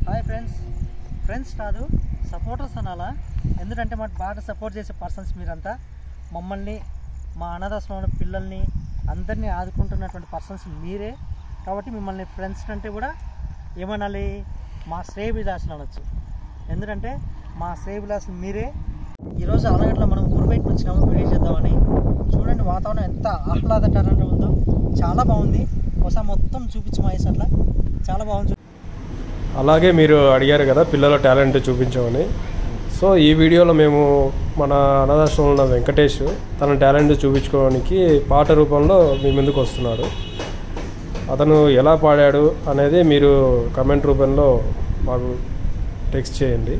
Hi friends friends కాదు supporters అనాలా ఎందుకంటే మాకు బాగా సపోర్ట్ చేసే పర్సన్స్ మీరంతా మమ్మల్ని మా అనాథాశ్రమంలో పిల్లల్ని అందరినీ ఆదుకుంటున్నటువంటి పర్సన్స్ మీరే కాబట్టి మిమ్మల్ని ఫ్రెండ్స్ కంటే కూడా ఏమనాలి మా శ్రేయభిలాషులు అనొచ్చు ఎందుకంటే మా శ్రేయభిలాషులు మీరే ఈరోజు అలగట్లో మనం ఊరు బయటకు వచ్చినాము వీడియో చేద్దామని చూడండి వాతావరణం ఎంత ఆహ్లాదకరంగా ఉందో చాలా బాగుంది ఒకసారి మొత్తం చూపించు మహేష్ అట్లా చాలా బాగుంది అలాగే మీరు అడిగారు కదా పిల్లల టాలెంట్ చూపించమని సో ఈ వీడియోలో మేము మన అనాథాశ్రమంలో ఉన్న వెంకటేష్ తన టాలెంట్ చూపించుకోవడానికి పాట రూపంలో మీ ముందుకు వస్తున్నాడు అతను ఎలా పాడాడు అనేది మీరు కమెంట్ రూపంలో మాకు టెక్స్ట్ చేయండి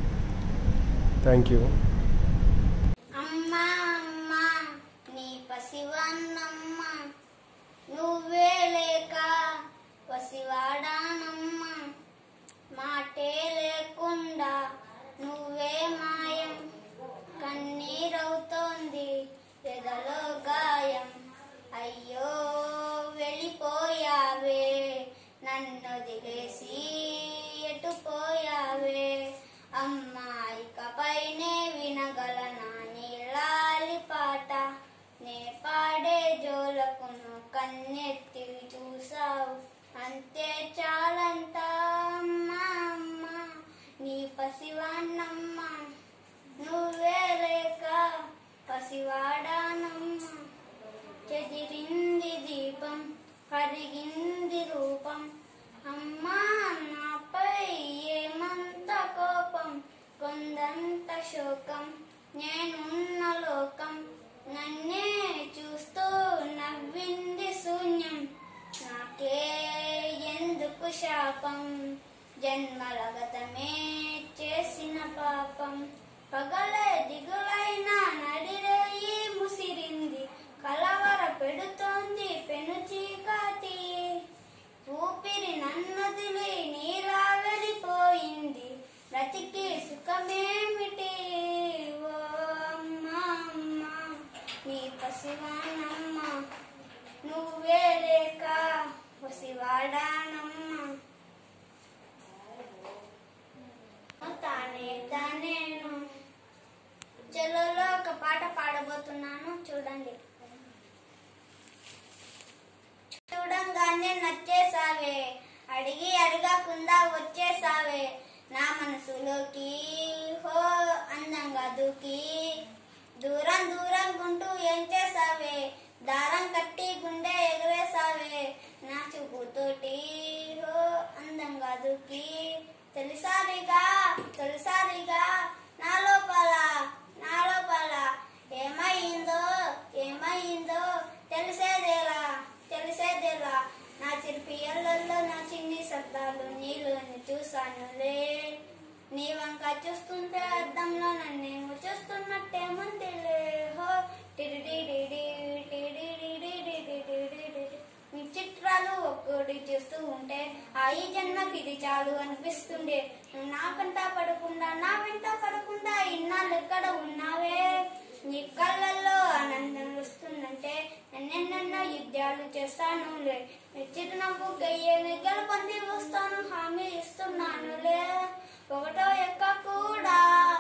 థ్యాంక్ యూ అమ్మా అమ్మా నీ పసివన్నమ్మ నువ్వే లేక పసివాడానమ్మ మాటే లేకుండా నువ్వే మాయం కన్నీరవుతోంది ఎదలో గాయం అయ్యో వెళ్ళిపోయావే నన్ను వదిలేసి ఎటు పోయావే అమ్మాయికపైనే వినగలనా నీలాలి పాట నే పాడే జోలకును కన్నెత్తి చూసావు అంతే చాలంట అమ్మా అమ్మా నీ పసివాణమ్మ నువ్వే లేక పసివాడానమ్మ చెదిరింది దీపం కరిగింది రూపం అమ్మా నాపై ఏమంత కోపం కొందంత శోకం నేనున్న లోకం నన్నే చూస్తూ నవ్వింది శూన్యం నాకే ఎందుకు శాపం జన్మల గతమే చేసిన పాపం పగలే దిగులైన నడిరేయి ముసిరింది కలవర పెడుతోంది పెను చీకటి ఊపిరి నన్నదిలి నీలా వెళ్ళిపోయింది బ్రతికి సుఖమేమిటి ఓ అమ్మా అమ్మా నీ పసివానమ్మ నువ్వే లేక పసివాడానమ్మ తానే తానేను చెలలో ఒక పాట పాడబోతున్నాను చూడండి చూడంగానే నచ్చేసావే అడిగి అడగకుండా వచ్చేసావే నా మనసులోకి హో అందంగా దూకి దూరం దూరం గుంటూ ఏం చేసావే దారం కట్టి గుండె ఎగరేసావే నా చూపుతోటి హో అందంగా దూకి తొలిసారిగా తొలిసారిగా నా లోపల నా లోపల ఏమైందో ఏమైందో తెలిసేదేలా తెలిసేదేలా నా చిరుపియల్లో నా చిన్ని శబ్దాలు నీలోని చూశానులే నీ వంక చూస్తుంటే అద్దంలో నన్నేమో చూస్తున్నట్టే ముందులే హో టిడిడిడిడి, టిడిడిడిడిడిడిడిడిడి. నీ చిత్రాలు ఒక్కోటి చూస్తూ ఉంటే ఆ ఈ జన్మకి ఇది చాలు అనిపిస్తుండే నువ్వు నా కంట పడకుండా నా వెంట పడకుండా ఇన్నాళ్ళు ఎక్కడ ఉన్నావే నీ కళ్ళల్లో ఆనందం వస్తుందంటే నన్నెన్నెన్నో యుద్ధాలు చేస్తానులే నీ చిరునవ్వు గయ్యని గెలుపొంది వస్తాను హామీ ఇస్తున్నానులే ఒకటో ఎక్క కూడా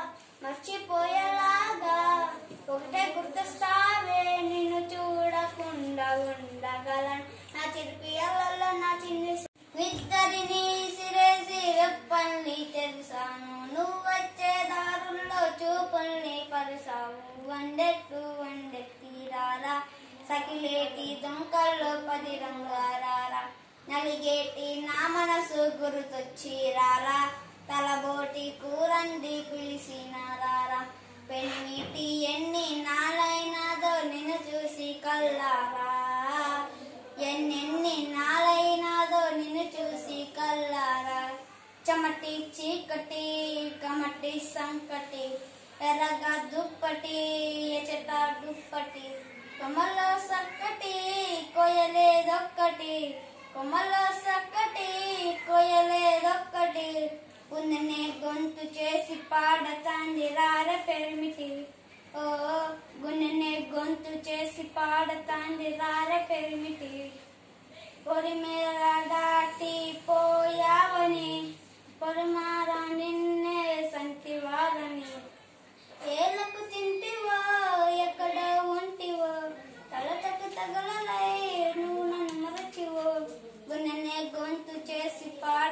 మర్చిపోయేలాగా ఒకటే గుర్తొస్తావే నిన్ను చూడకుండా ఉండగలను నా చిరుపియలలో నా చిన్ని ఇద్దరిని సిరేసి రెప్పల్ని తెరిసాను నువ్వు వచ్చే దారుల్లో చూపుల్ని పరిసావు వండెట్టు వండెత్తి రారా సకిలేటి దొంకల్లో పది రంగారారా నలిగేటి నా మనసు గుర్తొచ్చి రారా తలబోటి కూరండి పిలిచిన రారా పెన్నీటి ఎన్ని నాలైనాదో నిన్ను చూసి కల్లారా ఎన్నెన్ని నాలైనాదో నిన్ను చూసి కల్లారా చెమటి చీకటి కమటి సంకటి ఎర్రగా దుప్పటి ఎచట దుప్పటి కొమ్మలో సక్కటి కొయ్యలేదొక్కటి కొమ్మలో సక్కటి కొయ్యలేదొక్కటి ఉన్ననే గొంతు చేసి పాడతాంది రార పెరిమిటి ఓ గున్నెనే గొంతు చేసి పాడతాంది రార పెరిమిటి పొరి మీద దాటి పోయావని పొరి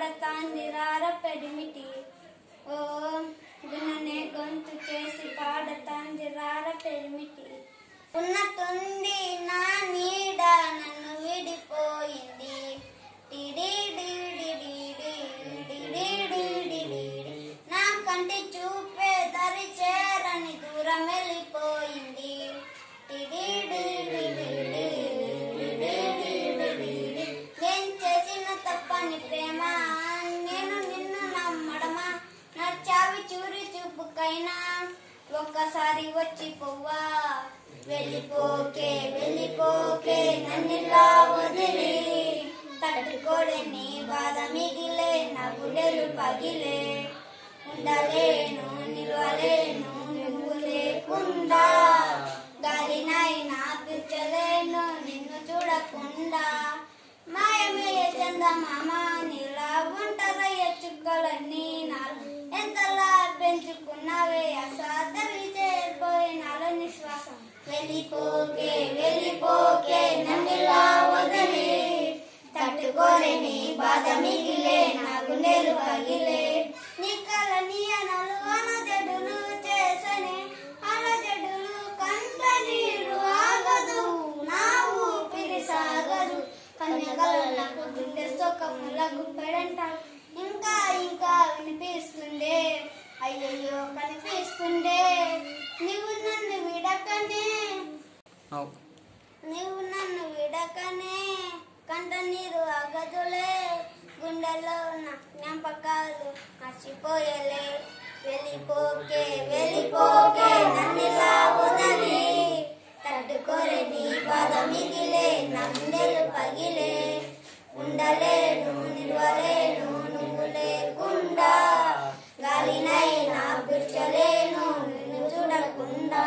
పాడతాంది రార పెడిమిటి ఓ గుణనే గొంతు చేసి పాడతాంది రార పెడిమిటి ఉన్నతుంది నా నీడ నన్ను విడిపోయింది టిడిడిడిడిడిడిడిడిడిడిడి. నా కంటి చూపే దరి చేరని దూరం వెళ్ళిపోయింది టిడిడిడిడిడిడిడిడిడిడి. నేను చేసిన తప్పని ప్రేమ నేను నిన్ను నమ్మడమా నా చావి చూరి చూపుకైనా ఒక్కసారి వచ్చి పోవా వెళ్ళిపోకే వెళ్ళిపోకే నన్నిలా వదిలి తట్టుకోలేని బాధ మిగిలే నా గుండెలు పగిలే ఉండలేను నిలవలేను నువ్వు లేకుండా గాలినైనా పిచ్చలేను నిన్ను చూడకుండా మాయమయ్య చందమామ నీలా ఒంటరయ్య చుక్కలన్నీ నాలు ఎంతలా పెంచుకున్నావే అసాదరి చేరిపోయి నాలో నిశ్వాసం వెళ్ళిపోకే వెళ్ళిపోకే నన్నిలా వదిలి తట్టుకోలేని బాధ మిగిలే నా గుండెలు పగిలే నీ కల నీ అనలు అనజడులు చేసని అనజడులు కంట నీరు ఆగదు నా ఊపిరి సాగదు కన్యకలకు గుండె సొక్కములకు పెడంటారు ఇంకా ఇంకా వినిపిస్తుండే అయ్యయ్యో కనిపిస్తుండే నువ్వు నన్ను విడకనే నువ్వు నన్ను విడకనే కంట నీరు ఆగదులే గుండెలో నా జ్ఞాపకాలు మర్చిపోయలే వెళ్ళిపోకే వెళ్ళిపోకే నన్నిలా వదలి తట్టుకోలే నీ బాధ మిగిలే నా గుండెలు పగిలే ఉండలేను నిలవలేను నువ్వు లేకుండా గాలినైనా పిచ్చలేను నిన్ను చూడకుండా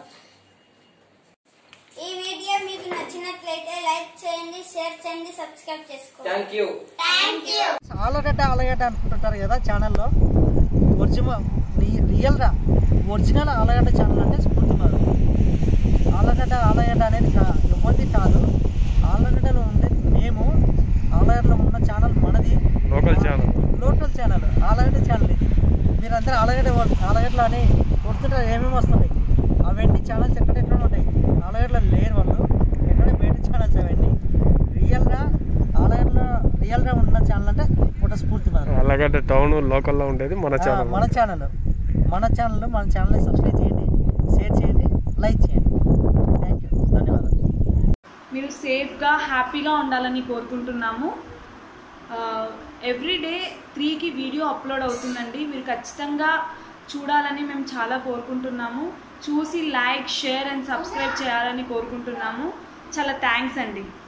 ఈ వీడియో మీకు నచ్చినట్లయితే లైక్ చేయండి షేర్ చేయండి సబ్స్క్రైబ్ చేసుకోండి thank you thank you Allagadda Allagadda అనుకుంటుంటారు కదా ఛానల్లో ఒరిజినల్ రియల్గా ఒరిజినల్ ఆలగడ్డ ఛానల్ అంటే స్ఫూర్తి మారు ఆలగడ్డ ఆలగడ్డ అనేది కా- ఎవరిది కాదు ఆలగడ్డలో ఉండేది మేము ఆలగడ్డలో ఉన్న ఛానల్ మనది local channel local channel Allagadda channel ఇది మీరందరూ ఆలగడ్డ కొ- ఆలగడ్డలో అని కొడుతుంటారు ఏమేమి వస్తున్నాయి అవన్నీ ఛానల్స్ ఎక్కడెక్కడ ఉంటాయి ఆలగడ్డలో లేరు వాళ్ళు ఎక్కడ బయట ఛానల్స్ అవన్నీ రియల్గా ఆలగడ్డలో రియల్గా ఉన్న ఛానల్ అంటే పుట్ట స్ఫూర్తి మారు అలాగంటే టౌన్ లోకల్లో ఉండేది మన ఆ, ఛానల్ మన ఛానల్ మన ఛానల్ మన ఛానల్ని సబ్స్క్రైబ్ చేయండి షేర్ చేయండి లైక్ చేయండి థ్యాంక్ యూ ధన్యవాదాలు మీరు సేఫ్గా హ్యాపీగా ఉండాలని కోరుకుంటున్నాము ఎవ్రీ డే త్రీకి వీడియో అప్లోడ్ అవుతుందండి మీరు ఖచ్చితంగా చూడాలని మేము చాలా కోరుకుంటున్నాము చూసి లైక్ షేర్ అండ్ సబ్స్క్రైబ్ చేయాలని కోరుకుంటున్నాము చాలా థ్యాంక్స్ అండి